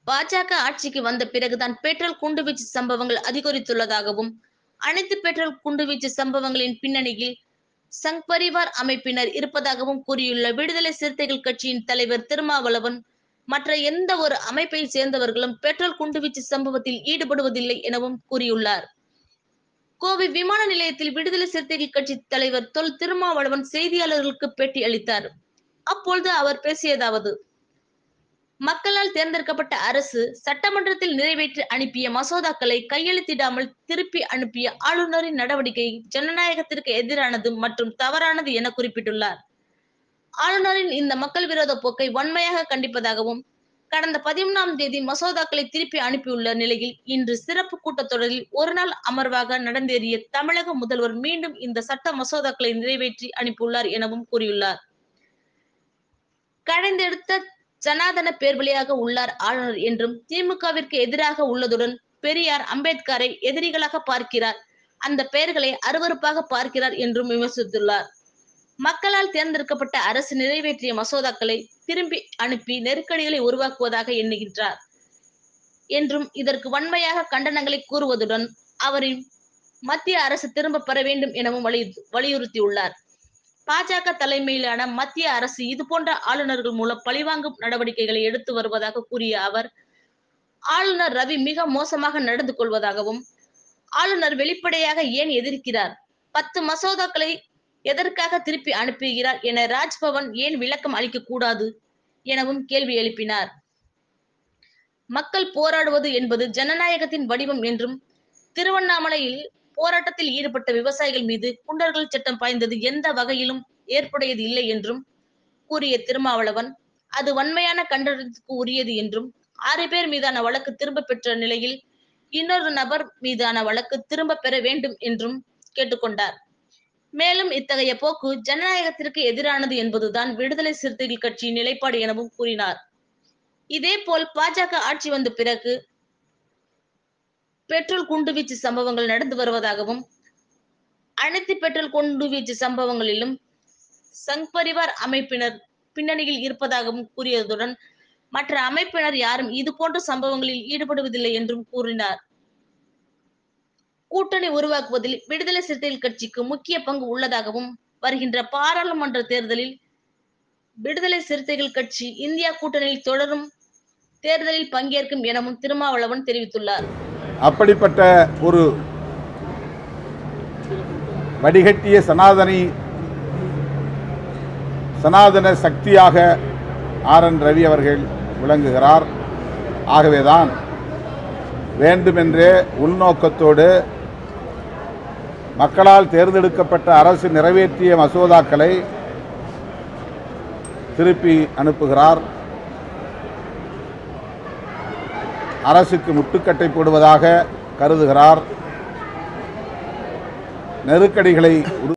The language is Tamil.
பாஜக ஆட்சிக்கு வந்த பிறகுதான் பெட்ரோல் குண்டுவீச்சு சம்பவங்கள் அதிகரித்துள்ளதாகவும் அனைத்து பெட்ரோல் குண்டுவீச்சு சம்பவங்களின் பின்னணியில் சங் பரிவார் அமைப்பினர் இருப்பதாகவும் கூறியுள்ள விடுதலை சிறுத்தைகள் கட்சியின் தலைவர் திருமாவளவன் மற்ற எந்த ஒரு அமைப்பை சேர்ந்தவர்களும் பெட்ரோல் குண்டுவீச்சு சம்பவத்தில் ஈடுபடுவதில்லை எனவும் கூறியுள்ளார் கோவை விமான நிலையத்தில் விடுதலை சிறுத்தைகள் கட்சி தலைவர் தொல் திருமாவளவன் செய்தியாளர்களுக்கு பேட்டி அளித்தார் அப்பொழுது அவர் பேசியதாவது மக்களால் தேர்ந்தெடுக்கப்பட்ட அரசு சட்டமன்றத்தில் நிறைவேற்றி அனுப்பிய மசோதாக்களை கையெழுத்திடாமல் திருப்பி அனுப்பிய ஆளுநரின் நடவடிக்கை ஜனநாயகத்திற்கு எதிரானது மற்றும் தவறானது என குறிப்பிட்டுள்ளார் ஆளுநரின் இந்த மக்கள் விரோத போக்கை வன்மையாக கண்டிப்பதாகவும் கடந்த பதிமூணாம் தேதி மசோதாக்களை திருப்பி அனுப்பியுள்ள நிலையில் இன்று சிறப்பு கூட்டத்தொடரில் ஒரு நாள் அமர்வாக நடந்தேறிய தமிழக முதல்வர் மீண்டும் இந்த சட்ட மசோதாக்களை நிறைவேற்றி அனுப்பியுள்ளார் எனவும் கூறியுள்ளார் கடைந்தெடுத்த ஜனாதன பேர் வழியாக உள்ளார் ஆளுநர் என்றும் திமுகவிற்கு எதிராக உள்ளதுடன் பெரியார் அம்பேத்கரை எதிரிகளாக பார்க்கிறார் அந்த பெயர்களை அருவருப்பாக பார்க்கிறார் என்றும் விமர்சித்துள்ளார் மக்களால் தேர்ந்தெடுக்கப்பட்ட அரசு நிறைவேற்றிய மசோதாக்களை திரும்பி அனுப்பி நெருக்கடிகளை உருவாக்குவதாக எண்ணுகின்றார் என்றும் இதற்கு வன்மையாக கண்டனங்களை கூறுவதுடன் அவரின் மத்திய அரசு திரும்ப பெற வேண்டும் எனவும் வலியு வலியுறுத்தியுள்ளார் பாஜக தலைமையிலான மத்திய அரசு இது போன்ற ஆளுநர்கள் மூலம் பழிவாங்கும் நடவடிக்கைகளை எடுத்து வருவதாக கூறிய அவர் ஆளுநர் ரவி மிக மோசமாக நடந்து கொள்வதாகவும் ஆளுநர் வெளிப்படையாக ஏன் எதிர்க்கிறார் பத்து மசோதாக்களை எதற்காக திருப்பி அனுப்புகிறார் என ராஜ்பவன் ஏன் விளக்கம் அளிக்க கூடாது எனவும் கேள்வி எழுப்பினார் மக்கள் போராடுவது என்பது ஜனநாயகத்தின் வடிவம் என்றும் திருவண்ணாமலையில் போராட்டத்தில் ஈடுபட்ட விவசாயிகள் மீது குண்டர்கள் சட்டம் பாய்ந்தது எந்த வகையிலும் ஏற்புடையது இல்லை என்றும் கூறிய திருமாவளவன் அது வன்மையான கண்டனத்துக்கு உரியது என்றும் ஆறு பேர் மீதான வழக்கு திரும்ப பெற்ற நிலையில் இன்னொரு நபர் மீதான வழக்கு திரும்ப பெற வேண்டும் என்றும் கேட்டுக்கொண்டார் மேலும் இத்தகைய போக்கு ஜனநாயகத்திற்கு எதிரானது என்பதுதான் விடுதலை சிறுத்தைகள் கட்சியின் நிலைப்பாடு எனவும் கூறினார் இதேபோல் பாஜக ஆட்சி வந்த பிறகு பெட்ரோல் குண்டுவீச்சு சம்பவங்கள் நடந்து வருவதாகவும் அனைத்து பெட்ரோல் குண்டுவீச்சு சம்பவங்களிலும் சங் பரிவார் அமைப்பினர் பின்னணியில் இருப்பதாகவும் கூறியதுடன் மற்ற அமைப்பினர் யாரும் இது போன்ற சம்பவங்களில் ஈடுபடுவதில்லை என்றும் கூறினார் கூட்டணி உருவாக்குவதில் விடுதலை சிறுத்தைகள் கட்சிக்கு முக்கிய பங்கு உள்ளதாகவும் வருகின்ற பாராளுமன்ற தேர்தலில் விடுதலை சிறுத்தைகள் கட்சி இந்தியா கூட்டணியில் தொடரும் தேர்தலில் பங்கேற்கும் எனவும் திருமாவளவன் தெரிவித்துள்ளார் அப்படிப்பட்ட ஒரு வடிகட்டிய சனாதனி சனாதன சக்தியாக ஆர் என் ரவி அவர்கள் விளங்குகிறார் ஆகவேதான் வேண்டுமென்றே உள்நோக்கத்தோடு மக்களால் தேர்ந்தெடுக்கப்பட்ட அரசு நிறைவேற்றிய மசோதாக்களை திருப்பி அனுப்புகிறார் அரசுக்கு முட்டுக்கட்டை போடுவதாக கருதுகிறார் நெருக்கடிகளை உரு